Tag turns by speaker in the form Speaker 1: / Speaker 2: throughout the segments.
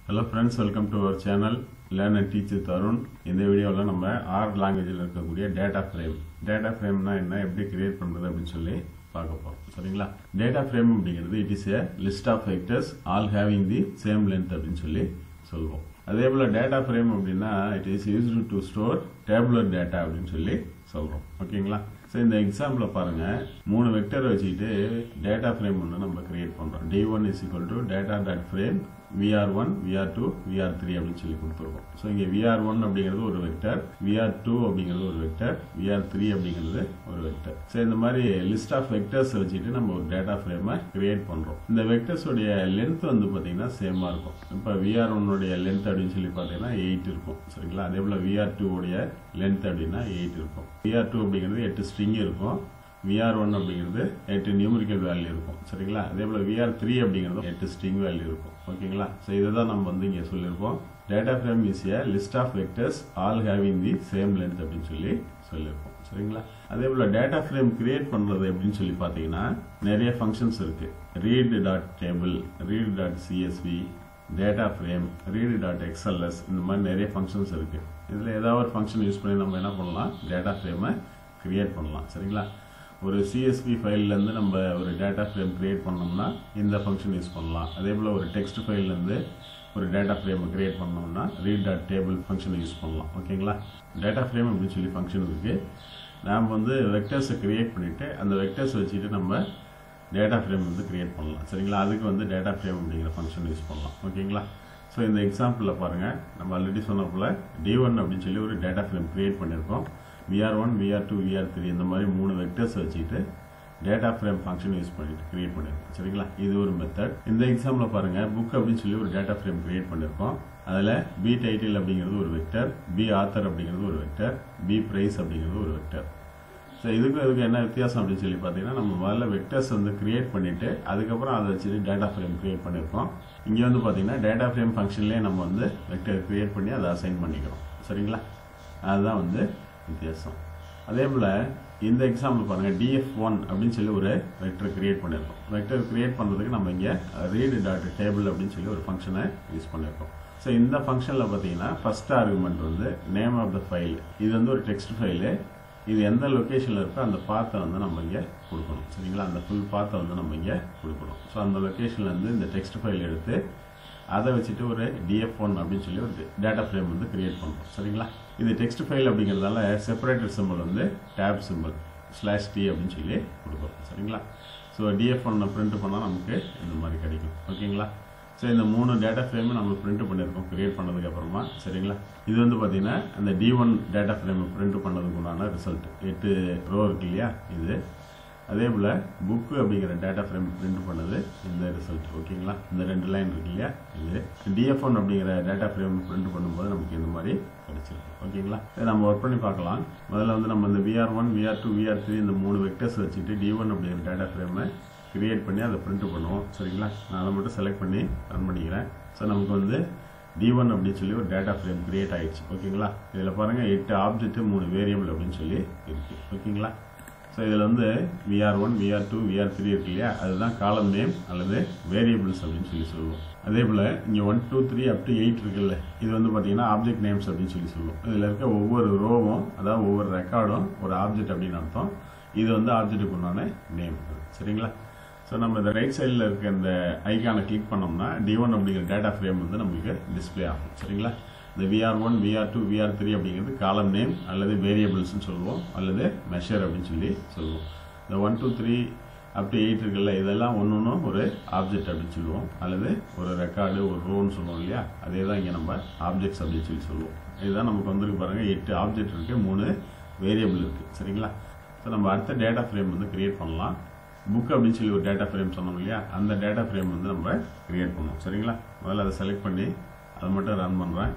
Speaker 1: hello friends welcome to our channel learn and teach Tarun இந்த வீடியோவில் நம்ம ஆர் லாங்குவேஜில் இருக்கக்கூடிய டேட்டா ஃப்ரேம் டேட்டா ஃப்ரேம்னா என்ன எப்படி கிரியேட் பண்ணுறது அப்படின்னு சொல்லி பார்க்க போகிறோம் சரிங்களா டேட்டா ஃப்ரேம் அப்படிங்கிறது it is a list of vectors all having the same length அப்படின்னு சொல்லி சொல்லுவோம் அதே போல் டேட்டா ஃப்ரேம் அப்படின்னா it is used to store tabular data அப்படின்னு சொல்லி சொல்கிறோம் ஓகேங்களா ஸோ இந்த எக்ஸாம்பிளில் பாருங்க மூணு வெக்டர் வச்சுக்கிட்டு டேட்டா ஃப்ரேம் ஒன்று நம்ம கிரியேட் பண்ணுறோம் D one is equal to data dot frame VR one VR two VR three அப்படின்னு சொல்லி கொடுத்துருக்கோம் ஸோ இங்கே விஆர் ஒன் அப்படிங்கிறது ஒரு வெக்டர் விஆர் டூ அப்படிங்கிறது ஒரு வெக்டர் விஆர் த்ரீ அப்படிங்கிறது ஒரு வெக்டர் ஸோ இந்த மாதிரி லிஸ்ட் ஆஃப் வெக்டர்ஸ் வச்சுட்டு நம்ம ஒரு டேட்டா ஃப்ரேமை கிரியேட் பண்ணுறோம் இந்த வெக்டர்ஸோடைய லென்த் வந்து பார்த்தீங்கன்னா சேமாக இருக்கும் இப்போ விஆர் ஒன்னுடைய லென்த் அப்படின்னு சொல்லி பார்த்தீங்கன்னா எயிட் இருக்கும் சரிங்களா அதே போல் விஆர் டூ உடைய லென்த் அப்படின்னா எயிட் இருக்கும் விஆர் டூ அப்படிங்கிறது எட்டு ஸ்ட்ரிங் இருக்கும் விஆர் ஒன் அப்படிங்கிறது எட்டு நியூமரிக்கல் வேல்யூ இருக்கும் சரிங்களா அதே போல் விஆர் த்ரீ அப்படிங்கிறது எட்டு ஸ்ட்ரிங் வேல்யூ இருக்கும் ஓகேங்களா ஸோ இதை தான் நம்ம வந்து இங்கே சொல்லியிருப்போம் data frame is a list of vectors all having the same length அப்படின்னு சொல்லி சொல்லியிருப்போம் சரிங்களா அதே போல் டேட்டா ஃப்ரேம் கிரியேட் பண்ணுறது அப்படின்னு சொல்லி பார்த்தீங்கன்னா நிறைய ஃபங்க்ஷன்ஸ் இருக்கு read dot table read dot CSV data frame read dot XLS இந்த மாதிரி நிறைய ஃபங்க்ஷன்ஸ் இருக்கு இதில் ஏதாவது ஒரு ஃபங்க்ஷன் யூஸ் பண்ணி நம்ம என்ன பண்ணலாம் டேட்டா ஃப்ரேமை கிரியேட் பண்ணலாம் சரிங்களா ஒரு சிஎஸ்பி ஃபைல்லேருந்து நம்ம ஒரு டேட்டா ஃப்ரேம் கிரியேட் பண்ணோம்னா இந்த ஃபங்க்ஷன் யூஸ் பண்ணலாம் அதே போல் ஒரு டெக்ஸ்ட் ஃபைல்லேருந்து ஒரு டேட்டா ஃப்ரேமை கிரியேட் பண்ணோம்னா ரீட் டாட் டேபிள் ஃபங்க்ஷனை யூஸ் பண்ணலாம் ஓகேங்களா டேட்டா ஃப்ரேம் அப்படின்னு சொல்லி ஃபங்க்ஷன் இருக்குது நாம் வந்து வெக்டர்ஸை கிரியேட் பண்ணிவிட்டு அந்த வெக்டர்ஸ் வச்சுட்டு நம்ம டேட்டா ஃப்ரேம் வந்து கிரியேட் பண்ணலாம் சரிங்களா அதுக்கு வந்து டேட்டா ஃப்ரேம் அப்படிங்கிற ஃபங்க்ஷன் யூஸ் பண்ணலாம் ஓகேங்களா ஸோ இந்த எக்ஸாம்பிளில் பாருங்கள் நம்ம ஆல்ரெடி சொன்ன போல் டி ஒன் அப்படின்னு சொல்லி ஒரு டேட்டா ஃப்ரேம் கிரியேட் பண்ணியிருக்கோம் VR one VR two VR three இந்த மாதிரி மூணு வெக்டர்ஸ் வச்சுட்டு டேட்டா ஃப்ரேம் ஃபங்க்ஷன் யூஸ் பண்ணிட்டு கிரியேட் பண்ணியிருக்கோம் சரிங்களா இது ஒரு மெத்தட் இந்த எக்ஸாம்பிள் பாருங்க புக் அப்படின்னு சொல்லி ஒரு டேட்டா ஃப்ரேம் கிரியேட் பண்ணியிருக்கோம் அதில் பி டைட்டில் அப்படிங்கிறது ஒரு வெக்டர் பி ஆத்தர் அப்படிங்கிறது ஒரு வெக்டர் பி பிரைஸ் அப்படிங்கிறது ஒரு வெக்டர் ஸோ இதுக்கும் இதுக்கு என்ன வித்தியாசம் அப்படின்னு சொல்லி பார்த்தீங்கன்னா நம்ம முதல்ல வெக்டர்ஸ் வந்து கிரியேட் பண்ணிட்டு அதுக்கப்புறம் அதை வச்சுட்டு டேட்டா ஃப்ரேம் கிரியேட் பண்ணியிருக்கோம் இங்கே வந்து பார்த்தீங்கன்னா டேட்டா ஃப்ரேம் ஃபங்க்ஷன்லேயே நம்ம வந்து வெக்டர் கிரியேட் பண்ணி அதை அசைன் பண்ணிக்கிறோம் சரிங்களா அதுதான் வந்து வித்தியாசம் அதே போல் இந்த எக்ஸாம்பிள் பாருங்கள் டிஎஃப் ஒன் அப்படின்னு சொல்லி ஒரு வெக்டர் கிரியேட் பண்ணியிருக்கோம் வெக்டர் கிரியேட் பண்ணுறதுக்கு நம்ம இங்கே ரீடு டாட் டேபிள் அப்படின்னு சொல்லி ஒரு ஃபங்க்ஷனை யூஸ் பண்ணியிருக்கோம் ஸோ இந்த ஃபங்க்ஷனில் பார்த்தீங்கன்னா ஃபர்ஸ்ட் ஆர்குமெண்ட் வந்து நேம் ஆஃப் த ஃபைல் இது வந்து ஒரு டெக்ஸ்ட் ஃபைலு இது எந்த லொக்கேஷனில் இருக்கோ அந்த பாத்தை வந்து நம்ம இங்கே கொடுக்கணும் சரிங்களா அந்த ஃபுல் பாத்தை வந்து நம்ம இங்கே கொடுக்கணும் ஸோ அந்த லொக்கேஷன்லேருந்து இந்த டெக்ஸ்ட் ஃபைல் எடுத்து அதை வச்சுட்டு ஒரு டிஎஃப் ஒன் அப்படின்னு சொல்லி ஒரு டேட்டா ஃப்ரேம் வந்து கிரியேட் பண்ணுறோம் சரிங்களா இது டெக்ஸ்ட் ஃபைல் அப்படிங்கிறதால செப்பரேட்டர் சிம்பிள் வந்து டேப் சிம்பிள் ஸ்லாஷ் டி அப்படின்னு சொல்லி கொடுக்குறோம் சரிங்களா ஸோ டிஎஃப் ஒன்னை பிரிண்ட் பண்ணால் நமக்கு இந்த மாதிரி கிடைக்கும் ஓகேங்களா ஸோ இந்த மூணு டேட்டா ஃப்ரேமை நம்ம பிரிண்ட் பண்ணியிருக்கோம் கிரியேட் பண்ணதுக்கு அப்புறமா சரிங்களா இது வந்து பார்த்தீங்கன்னா அந்த டி ஒன் டேட்டா ஃப்ரேமை பிரிண்ட் பண்ணதுக்கு உண்டான ரிசல்ட் எட்டு ரோ இருக்கு இல்லையா இது அதே போல் புக்கு அப்படிங்கிற டேட்டா ஃப்ரேம் பிரிண்ட் பண்ணது இந்த ரிசல்ட் ஓகேங்களா இந்த ரெண்டு லைன் இருக்கு இல்லையா இது டிஎஃப் ஒன் அப்படிங்கிற டேட்டா ஃப்ரேம் பிரிண்ட் பண்ணும்போது நமக்கு இந்த மாதிரி கிடைச்சிருக்கு ஓகேங்களா இதை நம்ம ஒர்க் பண்ணி பார்க்கலாம் முதல்ல வந்து நம்ம இந்த VR one VR two VR three இந்த மூணு வெக்டர்ஸ் வச்சுட்டு டி ஒன் அப்படிங்கிற டேட்டா ஃப்ரேமை கிரியேட் பண்ணி அதை பிரிண்ட் பண்ணுவோம் சரிங்களா நான் அதை மட்டும் செலக்ட் பண்ணி ரன் பண்ணிக்கிறேன் ஸோ நமக்கு வந்து டி ஒன் அப்படின்னு சொல்லி ஒரு டேட்டா ஃப்ரேம் கிரியேட் ஆயிடுச்சு ஓகேங்களா இதில் பாருங்கள் எட்டு ஆப்ஜெக்ட் மூணு வேரியபிள் அப்படின்னு சொல்லி இருக்குது ஓகேங்களா ஸோ இதில் வந்து VR one VR two VR three இருக்கு இல்லையா அதுதான் காலம் நேம் அல்லது வேரியபிள்ஸ் அப்படின்னு சொல்லி சொல்லுவோம் அதே போல் இங்கே one two three up to eight இருக்குல்ல இது வந்து பார்த்தீங்கன்னா ஆப்ஜெக்ட் நேம்ஸ் அப்படின்னு சொல்லி சொல்லுவோம் இதில் இருக்க ஒவ்வொரு ரோவும் அதாவது ஒவ்வொரு ரெக்கார்டும் ஒரு ஆப்ஜெக்ட் அப்படின்னு அர்த்தம் இது வந்து ஆப்ஜெக்ட்டுக்கு உண்டான நேம் சரிங்களா ஸோ நம்ம இந்த ரைட் சைடில் இருக்க இந்த ஐக்கானை கிளிக் பண்ணோம்னா டி ஒன் அப்படிங்கிற டேட்டா ஃப்ரேம் வந்து நமக்கு டிஸ்பிளே ஆகும் சரிங்களா இந்த VR one VR two VR three அப்படிங்கிறது காலம் நேம் அல்லது வேரியபிள்ஸ்னு சொல்லுவோம் அல்லது மெஷர் அப்படின்னு சொல்லி சொல்லுவோம் இந்த one two three up to eight இருக்குல்ல இதெல்லாம் ஒன்று ஒன்றும் ஒரு ஆப்ஜெக்ட் அப்படின்னு சொல்லுவோம் அல்லது ஒரு ரெக்கார்டு ஒரு ரோன்னு சொல்லுவோம் இல்லையா அதே தான் இங்கே நம்ம ஆப்ஜெக்ட்ஸ் அப்படின்னு சொல்லி சொல்லுவோம் இதுதான் நமக்கு வந்துருக்கு பாருங்கள் எட்டு ஆப்ஜெக்ட் இருக்குது மூணு வேரியபிள் இருக்குது சரிங்களா ஸோ நம்ம அடுத்த டேட்டா ஃப்ரேம் வந்து கிரியேட் பண்ணலாம் புக் அப்படின்னு சொல்லி ஒரு டேட்டா ஃப்ரேம் சொன்னோம் இல்லையா அந்த டேட்டா ஃப்ரேம் வந்து நம்ம கிரியேட் பண்ணுவோம் சரிங்களா முதல்ல அதை செலக்ட் பண்ணி அதை மட்டும் ரன் பண்ணுறேன்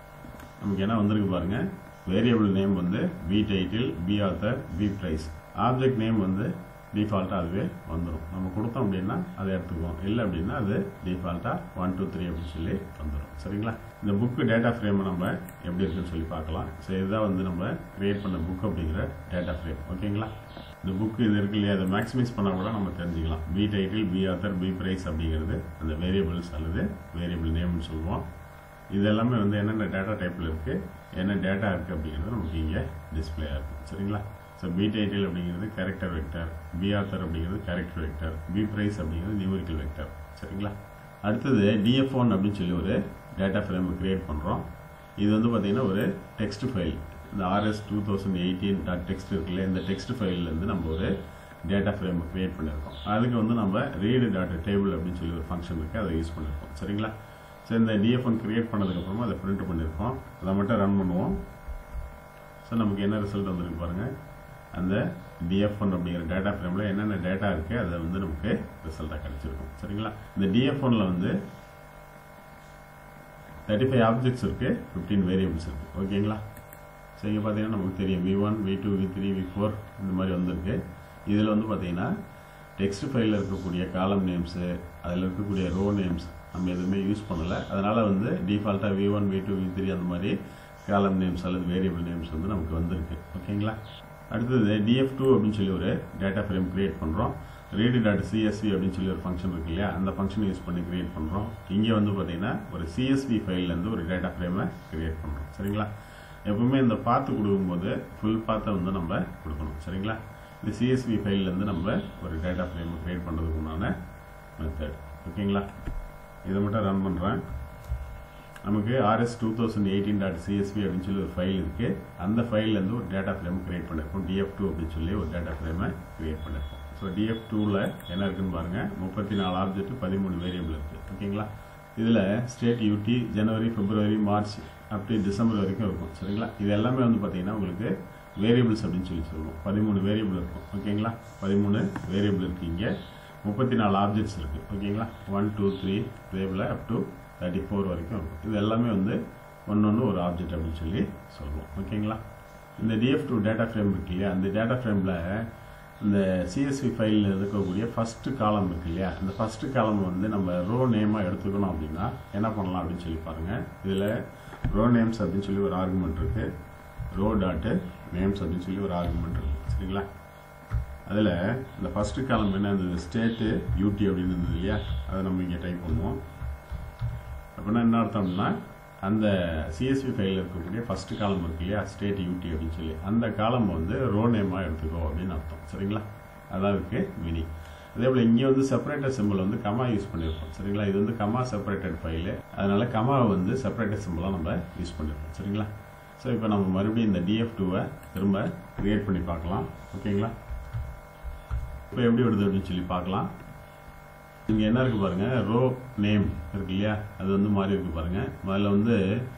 Speaker 1: நமக்கு என்ன வந்திருக்கு பாருங்க வேரியபிள் நேம் வந்து B title B author B price object name வந்து டிஃபால்ட்டாக அதுவே வந்துடும் நம்ம கொடுத்தோம் அப்படின்னா அதை எடுத்துக்குவோம் இல்லை அப்படின்னா அது டிஃபால்ட்டாக ஒன் டூ த்ரீ அப்படின்னு சொல்லி வந்துடும் சரிங்களா இந்த புக்கு டேட்டா ஃப்ரேமை நம்ம எப்படி இருக்குன்னு சொல்லி பார்க்கலாம் ஸோ இதுதான் வந்து நம்ம கிரியேட் பண்ண புக் அப்படிங்கிற டேட்டா ஃப்ரேம் ஓகேங்களா இந்த புக் இது இருக்கு இல்லையா அதை மேக்ஸிமைஸ் பண்ணால் கூட நம்ம தெரிஞ்சுக்கலாம் B title B author B price அப்படிங்கிறது அந்த வேரியபிள்ஸ் அல்லது வேரியபிள் நேம்னு சொல்லுவோம் இது எல்லாமே வந்து என்னென்ன டேட்டா டைப்பில் இருக்குது என்ன டேட்டா இருக்குது அப்படிங்கிறது நமக்கு இங்கே டிஸ்பிளே ஆகும் சரிங்களா ஸோ பி டைட்டில் அப்படிங்கிறது கேரக்டர் வெக்டர் பி ஆத்தர் அப்படிங்கிறது கேரக்டர் வெக்டர் பி ப்ரைஸ் அப்படிங்கிறது நியூமரிக்கல் வெக்டர் சரிங்களா அடுத்தது டிஎஃப் ஒன் அப்படின்னு சொல்லி ஒரு டேட்டா ஃப்ரேம் கிரியேட் பண்ணுறோம் இது வந்து பார்த்திங்கன்னா ஒரு டெக்ஸ்ட் ஃபைல் இந்த RS two thousand eighteen dot text இருக்குல்ல இந்த டெக்ஸ்ட் ஃபைல்லேருந்து நம்ம ஒரு டேட்டா ஃப்ரேம் கிரியேட் பண்ணியிருக்கோம் அதுக்கு வந்து நம்ம ரீடு டாட் டேபிள் அப்படின்னு சொல்லி ஒரு ஃபங்க்ஷன் இருக்குது அதை யூஸ் பண்ணியிருக்கோம் சரிங்களா ஸோ இந்த டிஎஃப் ஒன் கிரியேட் பண்ணதுக்கப்புறமா அதை பிரிண்ட் பண்ணியிருக்கோம் அதை மட்டும் ரன் பண்ணுவோம் ஸோ நமக்கு என்ன ரிசல்ட் வந்திருக்கு பாருங்கள் அந்த டிஎஃப் ஒன் அப்படிங்கிற டேட்டா ஃப்ரேமில் என்னென்ன டேட்டா இருக்குது அதை வந்து நமக்கு ரிசல்ட்டாக கிடச்சிருக்கும் சரிங்களா இந்த டிஎஃப் ஒனில் வந்து தேர்ட்டி ஃபைவ் ஆப்ஜெக்ட்ஸ் இருக்குது ஃபிஃப்டீன் வேரியபிள்ஸ் இருக்குது ஓகேங்களா ஸோ இங்கே பார்த்தீங்கன்னா நமக்கு தெரியும் V one V two V three V four இந்த மாதிரி வந்திருக்கு இதில் வந்து பார்த்தீங்கன்னா டெக்ஸ்ட் ஃபைலில் இருக்கக்கூடிய காலம் நேம்ஸு அதில் இருக்கக்கூடிய ரோ நேம்ஸ் நம்ம எதுவுமே யூஸ் பண்ணலை அதனால் வந்து டிஃபால்ட்டாக V one V two V three அந்த மாதிரி காலம் நேம்ஸ் அல்லது வேரியபிள் நேம்ஸ் வந்து நமக்கு வந்திருக்கு ஓகேங்களா அடுத்தது டிஎஃப் டூ அப்படின்னு சொல்லி ஒரு டேட்டா ஃப்ரேம் கிரியேட் பண்ணுறோம் ரீடு டாட் சிஎஸ்வி அப்படின்னு சொல்லி ஒரு ஃபங்க்ஷன் இருக்கு இல்லையா அந்த ஃபங்க்ஷன் யூஸ் பண்ணி கிரியேட் பண்ணுறோம் இங்கே வந்து பார்த்தீங்கன்னா ஒரு சிஎஸ்வி ஃபைல்லேருந்து ஒரு டேட்டா ஃப்ரேமை கிரியேட் பண்ணுறோம் சரிங்களா எப்பவுமே இந்த பார்த்து கொடுக்கும்போது ஃபுல் பார்த்தை வந்து நம்ம கொடுக்கணும் சரிங்களா இந்த சிஎஸ்வி ஃபைல்லேருந்து நம்ம ஒரு டேட்டா ஃப்ரேம் கிரியேட் பண்ணுறதுக்கு உண்டான மெத்தட் ஓகேங்களா இதை மட்டும் ரன் பண்ணுறேன் நமக்கு RS two thousand eighteen dot CSV அப்படின்னு சொல்லி ஒரு ஃபைல் இருக்குது அந்த ஃபைல்லேருந்து ஒரு டேட்டா ஃப்ரேம் கிரியேட் பண்ணியிருக்கோம் டிஎஃப் டூ அப்படின்னு சொல்லி ஒரு டேட்டா ஃப்ரேமை கிரியேட் பண்ணியிருக்கோம் ஸோ டிஎஃப் டூவில் என்ன இருக்குன்னு பாருங்கள் முப்பத்தி நாலு ஆப்ஜெக்ட் பதிமூணு வேரியபிள் இருக்குது ஓகேங்களா இதில் state UT January February March up to December வரைக்கும் இருக்கும் சரிங்களா இது எல்லாமே வந்து பார்த்தீங்கன்னா உங்களுக்கு வேரியபிள்ஸ் அப்படின்னு சொல்லி சொல்லுவோம் பதிமூணு வேரியபிள் இருக்கும் ஓகேங்களா பதிமூணு வேரியபிள் இருக்குது இங்கே முப்பத்தி நாலு ஆப்ஜெக்ட்ஸ் இருக்குது ஓகேங்களா ஒன் டூ த்ரீ வேவில் அப் டு தேர்ட்டி ஃபோர் வரைக்கும் இருக்கும் இது எல்லாமே வந்து ஒன்று ஒன்று ஒரு ஆப்ஜெக்ட் அப்படின்னு சொல்லி சொல்லுவோம் ஓகேங்களா இந்த டிஎஃப் டூ டேட்டா ஃப்ரேம் இருக்கு இல்லையா அந்த டேட்டா ஃப்ரேமில் இந்த சிஎஸ்வி ஃபைலில் இருக்கக்கூடிய ஃபஸ்ட்டு காலம் இருக்கு இல்லையா இந்த ஃபஸ்ட்டு காலம் வந்து நம்ம ரோ நேமாக எடுத்துக்கணும் அப்படின்னா என்ன பண்ணலாம் அப்படின்னு சொல்லி பாருங்கள் இதில் ரோ நேம்ஸ் அப்படின்னு சொல்லி ஒரு ஆர்குமெண்ட் இருக்குது ரோ டாட்டு நேம்ஸ் அப்படின்னு சொல்லி ஒரு ஆர்குமெண்ட் இருக்குது சரிங்களா அதில் இந்த ஃபஸ்ட்டு காலம் என்ன இருந்தது ஸ்டேட்டு யூடி அப்படின்னு இருந்தது இல்லையா அதை நம்ம இங்கே டைப் பண்ணுவோம் அப்படின்னா என்ன அர்த்தம்னா அந்த சிஎஸ்பி ஃபைலில் இருக்கக்கூடிய ஃபஸ்ட்டு காலம் இருக்கு இல்லையா ஸ்டேட் யூடி அப்படின்னு சொல்லி அந்த காலம் வந்து ரோ நேமாக எடுத்துக்கோ அப்படின்னு அர்த்தம் சரிங்களா அதான் இருக்கு மினி அதே போல் இங்கே வந்து செப்பரேட்டர் சிம்பிள் வந்து கமா யூஸ் பண்ணியிருப்போம் சரிங்களா இது வந்து கமா செப்பரேட்டட் ஃபைலு அதனால கமாவை வந்து செப்பரேட்டர் சிம்பிளாக நம்ம யூஸ் பண்ணியிருப்போம் சரிங்களா ஸோ இப்போ நம்ம மறுபடியும் இந்த டிஎஃப் டூவை திரும்ப க்ரியேட் பண்ணி பார்க்கலாம் ஓகேங்களா இப்போ எப்படி வருது அப்படின்னு சொல்லி பார்க்கலாம் இங்கே என்ன இருக்குது பாருங்கள் ரோ நேம் இருக்கு இல்லையா அது வந்து மாறி இருக்கு பாருங்கள் முதல்ல வந்து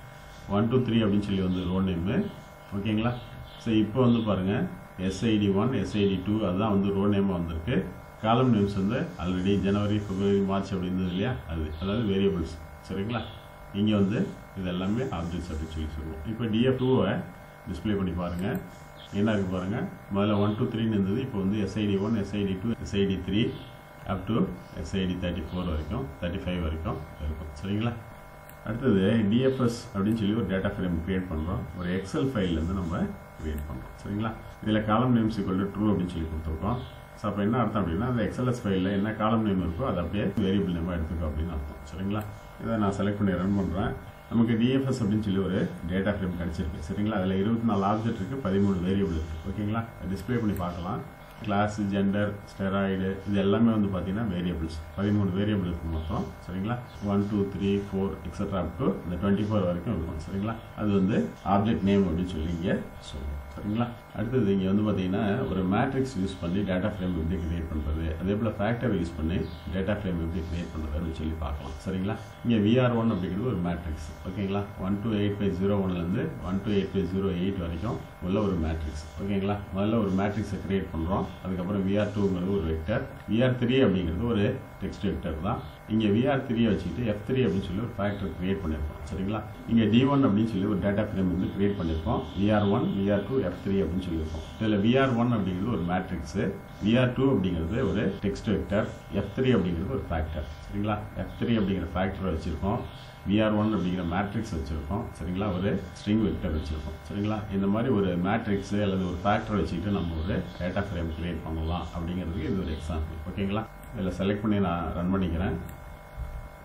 Speaker 1: ஒன் டூ த்ரீ அப்படின்னு சொல்லி வந்து ரோ நேமு ஓகேங்களா ஸோ இப்போ வந்து பாருங்கள் எஸ்ஐடி ஒன் எஸ்ஐடி டூ அதுதான் வந்து ரோ நேமாக வந்திருக்கு காலம் நேம்ஸ் வந்து ஆல்ரெடி ஜனவரி பிப்ரவரி மார்ச் அப்படி இருந்தது இல்லையா அது அதாவது வேரியபிள்ஸ் சரிங்களா இங்கே வந்து இது எல்லாமே ஆப்ஜெக்ட்ஸ் அப்படின்னு சொல்லி சொல்லுவோம் இப்போ டிஎஃப் டூவை டிஸ்பிளே பண்ணி பாருங்கள் என்ன இருக்குது பாருங்கள் முதல்ல ஒன் டூ த்ரீன்னு இருந்தது இப்போ வந்து SID one SID two SID three up to SID thirty four வரைக்கும் தேர்ட்டி ஃபைவ் வரைக்கும் இருக்கும் சரிங்களா அடுத்தது டிஎஃப்எஸ் அப்படின்னு சொல்லி ஒரு டேட்டா ஃப்ரேம் க்ரியேட் பண்ணுறோம் ஒரு எக்ஸல் ஃபைல்லேருந்து நம்ம க்ரியேட் பண்ணுறோம் சரிங்களா இதில் காலம் நேம்ஸ் ஈக்குவல் டு ட்ரூ அப்படின்னு சொல்லி கொடுத்துருக்கோம் ஸோ அப்போ என்ன அர்த்தம் அப்படின்னா அந்த எக்ஸல்எஸ் ஃபைலில் என்ன காலம் நேம் இருக்கோ அதை அப்படியே வேரியபிள் நேமாக எடுத்துக்கோ அப்படின்னு அர்த்தம் சரிங்களா இதை நான் செலக்ட் பண்ணி ரன் பண்ணுறேன் நமக்கு டிஎஃப்எஸ் அப்படின்னு சொல்லி ஒரு டேட்டா ஃப்ரேம் கிடச்சிருக்கு சரிங்களா அதில் இருபத்தி நாலு ஆப்ஜெக்ட் இருக்குது பதிமூணு வேரியபிள் இருக்குது ஓகேங்களா டிஸ்பிளே பண்ணி பார்க்கலாம் கிளாஸ் ஜெண்டர் ஸ்டெராய்டு இது எல்லாமே வந்து பார்த்தீங்கன்னா வேரியபிள்ஸ் பதிமூணு வேரியபிள் இருக்கும் மொத்தம் சரிங்களா one two three four extra up to இந்த டுவெண்ட்டி ஃபோர் வரைக்கும் இருக்கும் சரிங்களா அது வந்து ஆப்ஜெக்ட் நேம் அப்படின்னு சொல்லி இங்கே சொல்லுவோம் சரிங்களா அடுத்தது இங்கே வந்து பார்த்தீங்கன்னா ஒரு மேட்ரிக்ஸ் யூஸ் பண்ணி டேட்டா ஃப்ரேம் எப்படி கிரியேட் பண்ணுறது அதே போல் ஃபேக்டர் யூஸ் பண்ணி டேட்டா ஃப்ரேம் எப்படி கிரியேட் பண்ணுறது அப்படின்னு சொல்லி பார்க்கலாம் சரிங்களா இங்கே விஆர் ஒன் அப்படிங்கிறது ஒரு மேட்ரிக்ஸ் ஓகேங்களா one two eight five zero ஒன்லேருந்து one two eight five zero eight வரைக்கும் உள்ள ஒரு மேட்ரிக்ஸ் ஓகேங்களா முதல்ல ஒரு மேட்ரிக்ஸை கிரியேட் பண்ணுறோம் அதுக்கப்புறம் விஆர் டூங்கிறது ஒரு வெக்டர் விஆர் த்ரீ அப்படிங்கிறது ஒரு டெக்ஸ்ட் வெக்டர் தான் இங்கே விஆர் த்ரீ வச்சுக்கிட்டு எஃப் த்ரீ அப்படின்னு சொல்லி ஒரு ஃபேக்டர் கிரியேட் பண்ணியிருக்கோம் சரிங்களா இங்கே டி ஒன் அப்படின்னு சொல்லி ஒரு டேட்டா ஃப்ரேம் வந்து கிரியேட் பண்ணியிருக்கோம் VR one VR two F three அப்படின்னு சொல்லியிருக்கோம் இதில் விஆர் ஒன் அப்படிங்கிறது ஒரு மேட்ரிக்ஸு விஆர் டூ அப்படிங்கிறது ஒரு டெக்ஸ்ட் வெக்டர் எஃப் த்ரீ அப்படிங்கிறது ஒரு ஃபேக்டர் சரிங்களா எஃப் த்ரீ அப்படிங்கிற ஃபேக்டர் வச்சுருக்கோம் விஆர் ஒன் அப்படிங்கிற மேட்ரிக்ஸ் வச்சுருக்கோம் சரிங்களா ஒரு ஸ்ட்ரிங் வெக்டர் வச்சுருக்கோம் சரிங்களா இந்த மாதிரி ஒரு மேட்ரிக்ஸ் அல்லது ஒரு ஃபேக்டர் வச்சுக்கிட்டு நம்ம ஒரு டேட்டா ஃப்ரேம் கிரியேட் பண்ணலாம் அப்படிங்கிறதுக்கு இது ஒரு எக்ஸாம்பிள் ஓகேங்களா இதில் செலக்ட் பண்ணி நான் ரன் பண்ணிக்கிறேன்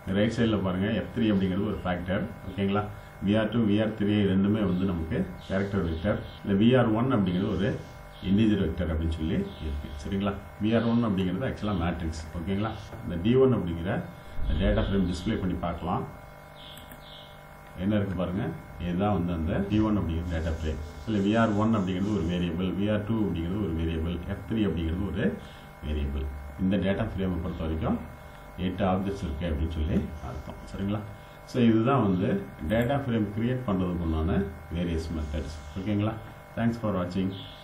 Speaker 1: ரைட் சைடில் பாருங்கள் எஃப் த்ரீ அப்படிங்கிறது ஒரு ஃபேக்டர் ஓகேங்களா விஆர் டூ விஆர் த்ரீ ரெண்டுமே வந்து நமக்கு கேரக்டர் வெக்டர் இந்த விஆர் ஒன் அப்படிங்கிறது ஒரு இண்டிஜர் வெக்டர் அப்படின்னு சொல்லி இருக்கு சரிங்களா விஆர் ஒன் அப்படிங்கிறது ஆக்சுவலாக மேட்ரிக்ஸ் ஓகேங்களா இந்த டி ஒன் அப்படிங்கிற டேட்டா ஃப்ரேம் டிஸ்ப்ளே பண்ணி பார்க்கலாம் என்ன இருக்கு பாருங்க இதுதான் வந்து அந்த டி ஒன் அப்படிங்கிற டேட்டா ஃப்ரேம் இல்லை விஆர் ஒன் அப்படிங்கிறது ஒரு வேரியபிள் விஆர் டூ அப்படிங்கிறது ஒரு வேரியபிள் எஃப் த்ரீ அப்படிங்கிறது ஒரு வேரியபிள் இந்த டேட்டா ஃப்ரேமை பொறுத்த வரைக்கும் எட்டு ஆப்ஜெக்ட்ஸ் இருக்கு அப்படின்னு சொல்லி அர்த்தம் சரிங்களா ஸோ இதுதான் வந்து டேட்டா ஃப்ரேம் கிரியேட் பண்ணுறதுக்கு உண்டான வேரியஸ் மெத்தட்ஸ் ஓகேங்களா தேங்க்ஸ் ஃபார் வாட்சிங்